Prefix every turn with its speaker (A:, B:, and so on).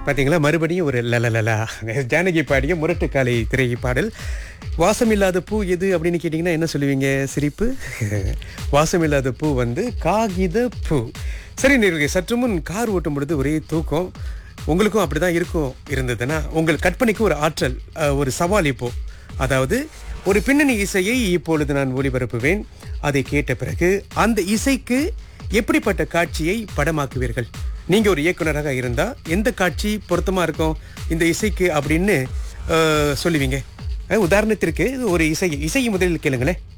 A: பார்த்தீங்களா மறுபடியும் ஒரு லலலலா ஜானகி பாடிய முரட்டுக்காலை திரை பாடல் வாசமில்லாத பூ எது அப்படின்னு கேட்டிங்கன்னா என்ன சொல்லுவீங்க சிரிப்பு வாசமில்லாத பூ வந்து காகித பூ சரி நேர்களே சற்று முன் கார் ஓட்டும் பொழுது ஒரே தூக்கம் உங்களுக்கும் அப்படிதான் இருக்கும் இருந்ததுன்னா உங்கள் கற்பனைக்கு ஒரு ஆற்றல் அஹ், ஒரு சவால் இப்போ அதாவது ஒரு பின்னணி இசையை இப்பொழுது நான் ஒளிபரப்புவேன் அதை கேட்ட பிறகு அந்த இசைக்கு எப்படிப்பட்ட காட்சியை படமாக்குவீர்கள் நீங்க ஒரு இயக்குனராக இருந்தா எந்த காட்சி பொருத்தமா இருக்கும் இந்த இசைக்கு அப்படின்னு அஹ், சொல்லுவீங்க அஹ், உதாரணத்திற்கு ஒரு இசை இசையை முதலில் கேளுங்களேன்